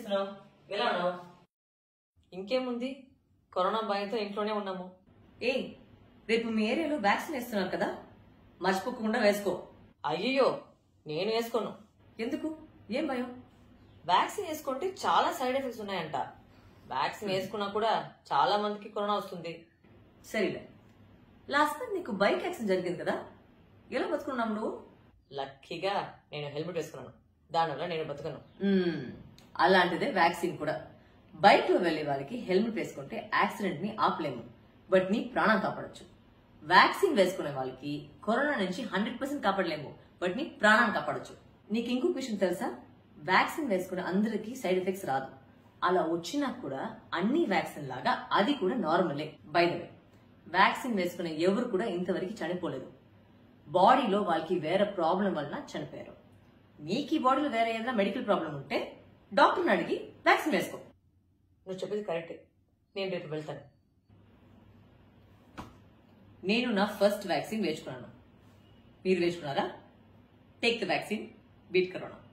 చేస్తున్నావు ఎలా ఉన్నావు ఇంకేముంది కరోనా భయంతో ఇంట్లోనే ఉన్నాము ఏ రేపు మీ ఏరియాలో వ్యాక్సిన్ వేస్తున్నారు కదా మర్చిపోకుండా వేసుకో అయ్యయ్యో నేను వేసుకోను ఎందుకు ఏం భయం వ్యాక్సిన్ వేసుకుంటే చాలా సైడ్ ఎఫెక్ట్స్ ఉన్నాయంట వ్యాక్సిన్ వేసుకున్నా కూడా చాలా మందికి కరోనా వస్తుంది సరేలే లాస్ట్ మంత్ నీకు బైక్ యాక్సిడెంట్ జరిగింది కదా ఎలా బతుకున్నావు నువ్వు లక్కీగా నేను హెల్మెట్ వేసుకున్నాను దానివల్ల నేను బతుకను మ్మ్. అలాంటిదే వ్యాక్సిన్ కూడా బైక్ లో వెళ్లే వాళ్ళకి హెల్మెట్ వేసుకుంటే యాక్సిడెంట్ ని ఆపలేము బట్ నీ ప్రాణం కాపాడొచ్చు వ్యాక్సిన్ వేసుకునే వాళ్ళకి కరోనా నుంచి హండ్రెడ్ పర్సెంట్ కాపాడలేము బట్ నీ ప్రాణం కాపాడొచ్చు నీకు ఇంకొక విషయం తెలుసా వ్యాక్సిన్ వేసుకునే అందరికీ సైడ్ ఎఫెక్ట్స్ రాదు అలా వచ్చినా కూడా అన్ని వ్యాక్సిన్ లాగా అది కూడా నార్మలే బై ద వే వ్యాక్సిన్ వేసుకునే ఎవరు కూడా ఇంతవరకు చనిపోలేదు బాడీలో వాళ్ళకి వేరే ప్రాబ్లం వలన చనిపోయారు నీకు ఈ బాడీలో వేరే ఏదైనా మెడికల్ ప్రాబ్లం ఉంటే డాక్టర్ని అడిగి వ్యాక్సిన్ వేసుకో నువ్వు చెప్పేది కరెక్టే నేను రేపు వెళ్తాను నేను నా ఫస్ట్ వ్యాక్సిన్ వేసుకున్నాను మీరు వేసుకున్నారా take the vaccine beat corona